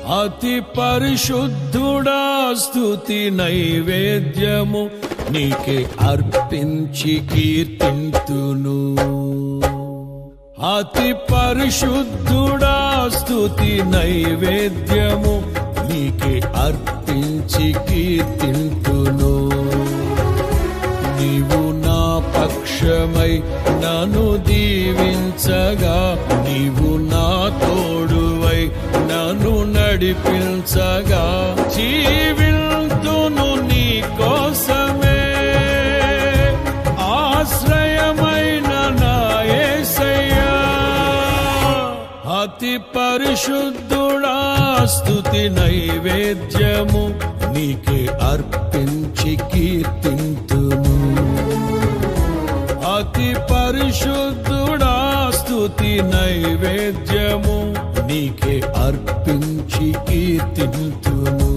అతి పరిశుద్ధుడా స్తుతి నైవేద్యము నీకే అర్పించి కీర్తింతును అతి పరిశుద్ధుడా స్తుతి నైవేద్యము నీకే అర్పించి కీర్తింతును నీవు నా పక్షమై నన్ను దీవించగా నీవు నా తోడువై నన్ను నడిపించగా జీవింతును నీ కోసమే ఆశ్రయమైన నా యేసయ్యా అతి పరిశుద్ధుడా స్తుతి నైవేద్యము నీకే అర్పించి కీర్తింతును అతి పరిశుద్ధుడా స్తుతి నైవేద్యము నీకే అర్పించి కీర్తింతును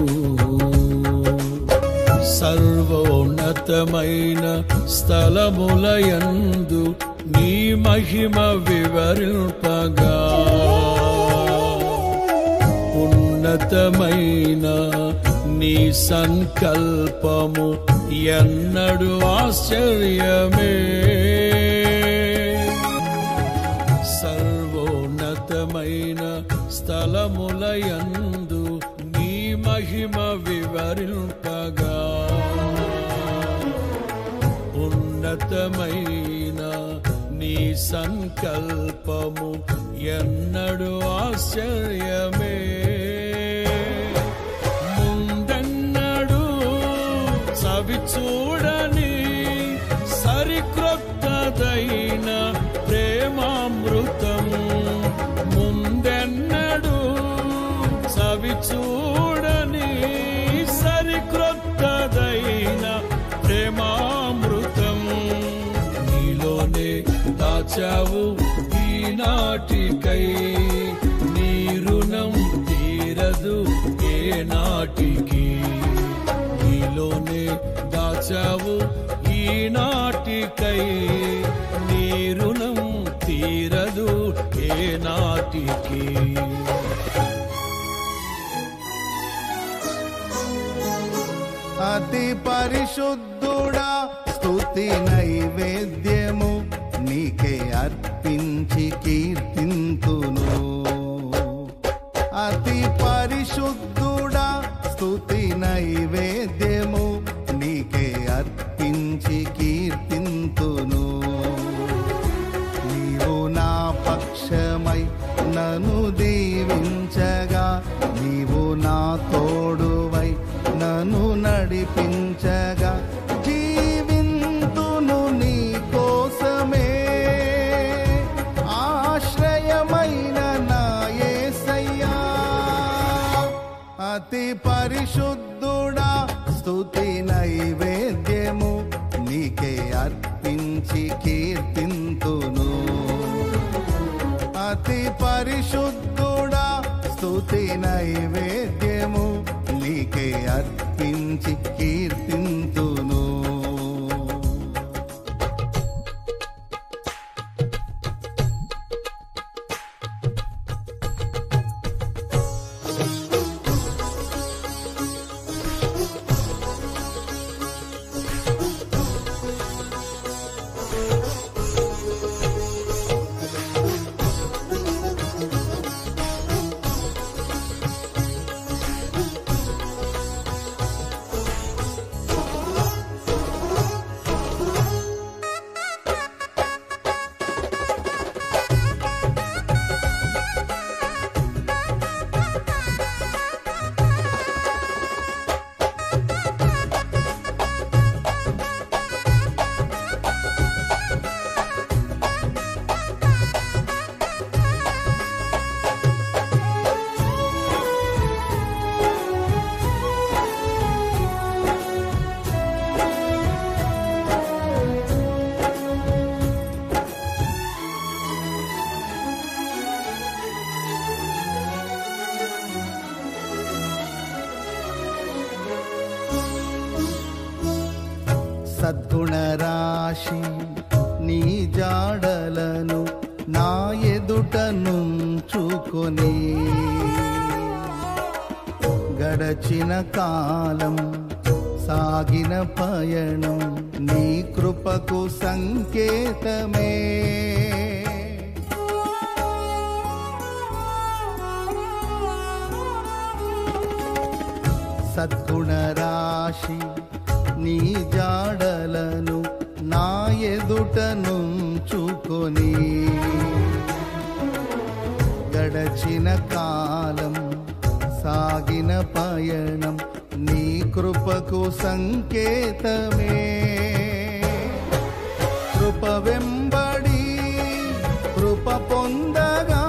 సర్వోన్నతమైన స్థలములయందు నీ మహిమ వివరింపగా ఉన్నతమైన నీ సంకల్పము ఎన్నడు ఆశ్చర్యమే సర్వోన్నతమైన స్థలములయందు నీ మహిమ వివరింపగా ఉన్నతమైన నీ సంకల్పము ఎన్నడు ఆశ్చర్యమే ముందెన్నడు సవి చూడని సరిక్రొత్తదైన ప్రేమామృతం ముందెన్నడు సవి చూడని సరిక్రొత్తదైన ప్రేమామృతం నీలోనే దాచావు ఈనాటికై నీ రుణం తీరదు ఏ నాటికి నీలోనే దాచావు ఈనాటికై నీ రుణం తీరదు ఏ నాటికి అతి పరిశుద్ధుడా స్తుతి నైవేద్యము నీకే అర్పించి కీర్తింతును అతి పరిశుద్ధుడా స్తుతి నైవేద్యము నీకే అర్పించి కీర్తింతును నీవు నా పక్షమై నన్ను దీవించగా నీవు నా తోడువై నన్ను నడిపించగా జీవింతును నీ కోసమే ఆశ్రయమైన నా యేసయ్యా అతి పరిశుద్ధుడా స్తుతి నైవేద్యము నీకే అర్పించి కీర్తింతును అతి పరిశుద్ధుడా స్తుతి నైవేద్యము నీకే అర్పించి కీర్తింతును సద్గుణ రాశి నీ జాడలను నా ఎదుట నుంచుకొని గడచిన కాలం సాగిన పయనం నీ కృపకు సంకేతమే సద్గుణ రాశి నీ జాడలను నా ఎదుట నుంచుకొని గడచిన కాలం సాగిన పయనం నీ కృపకు సంకేతమే కృప వెంబడి కృప పొందగా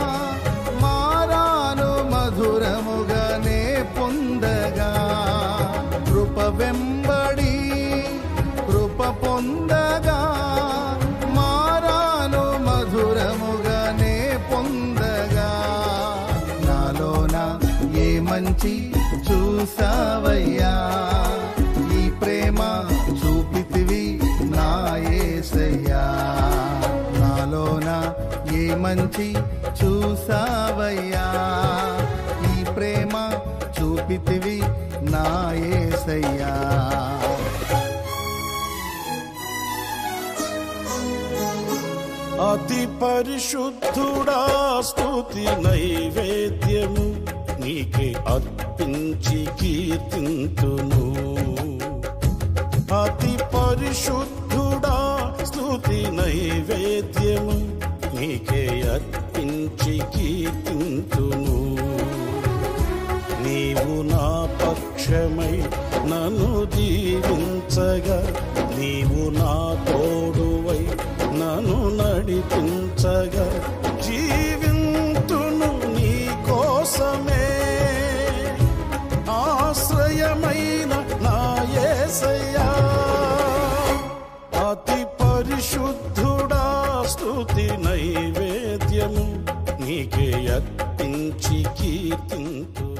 మారాను మధురముగానే పొందగా కృప వెంబడి కృప పొందగా మారాను మధురముగానే పొందగా నాలోన ఏ మంచి చూసావయ్యా ఈ ప్రేమ చూపితివి నా యేసయ్యా నాలోన ఏ మంచి చూసావయ్యా ఈ ప్రేమ చూపితివి నా యేసయ్యా అతి పరిశుద్ధుడా స్తుతి నైవేద్యము నీకే అర్పించి కీర్తింతును అతి పరిశుద్ధుడా స్తుతి నైవేద్యము నీకే అర్పించి కీర్తింతును నీవు నా పక్షమై నన్ను దీవించగా నీవు నా తోడువై నన్ను నడిపించగా జీవింతును నీ కోసమే ఆశ్రయమైన నా యేసయ్యా అతి పరిశుద్ధుడా స్తుతి నైవేద్యము నీకే అర్పించి కీర్తింతు